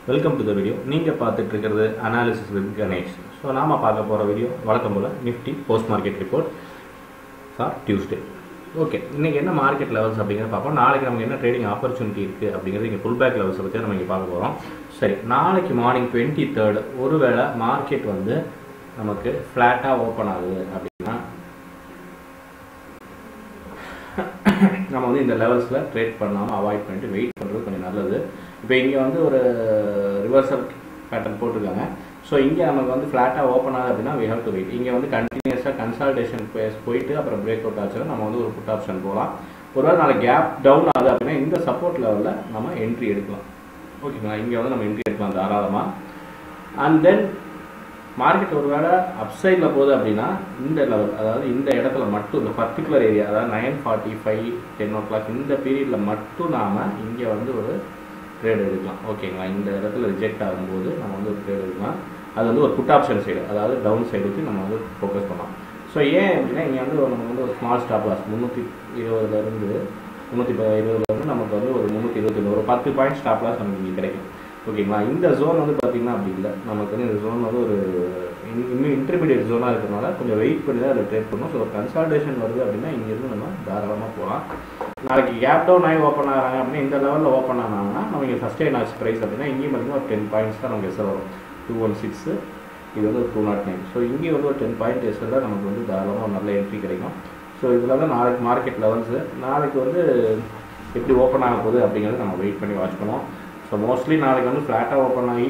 welcome to the video நீங்கள் பார்த்துட்டு இருக்கிறது அனாலிசிஸ் வித் கணேஷ் ஸோ நாம் பார்க்க போகிற வீடியோ வழக்கம் போல் Nifty post market report for Tuesday okay இன்றைக்கி என்ன மார்க்கெட் லெவல்ஸ் அப்படிங்கிறத பார்ப்போம் நாளைக்கு நமக்கு என்ன ட்ரேடிங் ஆப்பர்ச்சுனிட்டி இருக்குது அப்படிங்கிறது இங்கே புல் பேக் லெவல்ஸை பற்றி நம்ம இங்கே பார்க்க போகிறோம் சரி நாளைக்கு மார்னிங் டுவெண்ட்டி தேர்ட் ஒருவேளை மார்க்கெட் வந்து நமக்கு ஃப்ளாட்டாக ஓப்பன் ஆகுது அப்படின்னா நம்ம வந்து இந்த லெவல்ஸில் ட்ரேட் பண்ணாமல் அவாய்ட் பண்ணிட்டு வெயிட் பண்ணுறது கொஞ்சம் நல்லது இப்போ இங்கே வந்து ஒரு ரிவர்சல் பேட்டர்ன் போட்டிருக்காங்க ஸோ இங்கே நமக்கு வந்து ஃப்ளாட்டாக ஓப்பன் ஆகுது அப்படின்னா வி ஹவ் டு வெயிட் இங்கே வந்து கண்டினியூஸாக கன்சல்டேஷன் பேஸ் போயிட்டு அப்புறம் பிரேக் அவுட் ஆச்சுன்னா நம்ம வந்து ஒரு புட் ஆப்ஷன் போகலாம் ஒருவேளை நாளைக்கு கேப் டவுன் ஆகுது அப்படின்னா இந்த சப்போர்ட் லெவலில் நம்ம என்ட்ரி எடுக்கலாம் ஓகேங்களா இங்கே வந்து நம்ம என்ட்ரி எடுக்கலாம் தாராளமாக அண்ட் தென் மார்க்கெட் ஒருவேளை அப்சைடில் போகுது அப்படின்னா இந்த லெவல் அதாவது இந்த இடத்துல மட்டும் இந்த பர்டிகுலர் ஏரியா அதாவது nine forty five ten o'clock இந்த பீரியடில் மட்டும் நாம் இங்கே வந்து ஒரு ட்ரேட் எடுக்கலாம் ஓகேங்களா இந்த இடத்துல ரிஜெக்ட் ஆகும்போது நம்ம வந்து ஒரு ட்ரேட் எடுக்கலாம் அது வந்து ஒரு புட் ஆப்ஷன் சைடு அதாவது டவுன் சைடுக்கு நம்ம வந்து ஃபோக்கஸ் பண்ணலாம் ஸோ ஏன் அப்படின்னா இங்கே வந்து ஒரு நம்ம வந்து ஒரு ஸ்மால் ஸ்டாப் லாஸ் முந்நூற்றி இருபதுலேருந்து முந்நூற்றி இருபதுலேருந்து நமக்கு வந்து ஒரு முந்நூற்றி இருபத்தி ஒரு பத்து பாயிண்ட் ஸ்டாப் லாஸ் நமக்கு இங்கே கிடைக்கும் ஓகேங்களா இந்த ஜோன் வந்து பார்த்திங்கன்னா அப்படி இல்லை நமக்கு வந்து இந்த ஜோன் வந்து ஒரு இன்னும் இன்டர்மீடியட் ஜோனாக இருக்கிறனால கொஞ்சம் வெயிட் பண்ணி தான் அதில் ட்ரேட் பண்ணணும் ஸோ ஒரு கன்சல்டேஷன் வருது அப்படின்னா இங்கேருந்து நம்ம தாராளமாக போகலாம் நாளைக்கு கேப் டவுன் ஆகி ஓப்பன் ஆகிறாங்க அப்படின்னா இந்த லெவலில் ஓப்பன் ஆனாங்கன்னா நம்ம இங்கே சஸ்டெயின் ஆச்சு ப்ரைஸ் அப்படின்னா இங்கேயும் பார்த்தீங்கன்னா ஒரு டென் பாயிண்ட்ஸ் தான் நமக்கு எஸ்எல் வரும் டூ ஒன் சிக்ஸு இது வந்து ஒரு டூ நாட் நைன் ஸோ இங்கேயும் வந்து ஒரு டென் பாயிண்ட் எஸ்எல்ல நமக்கு வந்து தாராளமாக ஒரு நல்ல என்ட்ரி கிடைக்கும் ஸோ இதில் தான் நாளைக்கு மார்க்கெட் லெவல்ஸு நாளைக்கு வந்து எப்படி ஓப்பன் ஆக போகுது அப்படிங்கிறத நம்ம வெயிட் பண்ணி வாட்ச் பண்ணுவோம் ஸோ மோஸ்ட்லி நாளைக்கு வந்து ஃப்ளாட்டாக ஓப்பன் ஆகி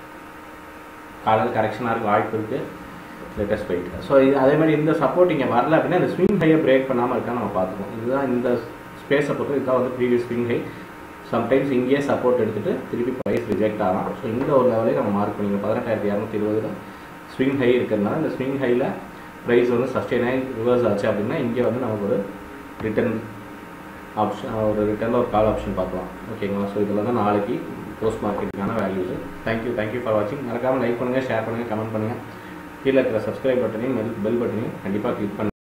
காலையில் கரெக்ஷனாக இருக்க வாய்ப்பு இருக்குது லேட்டஸ்ட் வெயிட் ஸோ இது அதே மாதிரி இந்த சப்போர்ட் இங்கே வரல அப்படின்னா இந்த ஸ்விங் ஹையை பிரேக் பண்ணாமல் இருக்கா நம்ம பார்த்துக்கோம் இதுதான் இந்த ஸ்பேஸை பொறுத்து இதுதான் வந்து ப்ரீவியஸ் ஸ்விங் ஹை சம்டைம்ஸ் இங்கேயே சப்போர்ட் எடுத்துகிட்டு திருப்பி ப்ரைஸ் ரிஜெக்ட் ஆகலாம் ஸோ இந்த ஒரு லெவலையும் நம்ம மார்க் பண்ணிக்கணும் பதினெட்டாயிரத்தி இரநூத்தி இருபதுல ஸ்விங் ஹை இருக்கிறதுனால இந்த ஸ்விங் ஹையில் ப்ரைஸ் வந்து சஸ்டெயின் ஆகி ரிவர்ஸ் ஆச்சு அப்படின்னா இங்கே வந்து நமக்கு ஒரு ரிட்டர்ன் ஆப்ஷன் ஒரு ரிட்டர்னில் ஒரு கால் ஆப்ஷன் பார்க்கலாம் ஓகேங்களா ஸோ இதில் தான் நாளைக்கு போஸ்ட் மார்க்கெட்டுக்கான வேல்யூஸ் தேங்க்யூ தேங்க்யூ ஃபார் வாட்சிங் மறக்காமல் லைக் பண்ணுங்கள் ஷேர் பண்ணுங்கள் கமெண்ட் பண்ணுங்கள் கீழே இருக்கிற சப்ஸ்கிரைப் பட்டனையும் பெல் பெல் பட்டனையும் கண்டிப்பாக கிளிக் பண்ணுங்கள்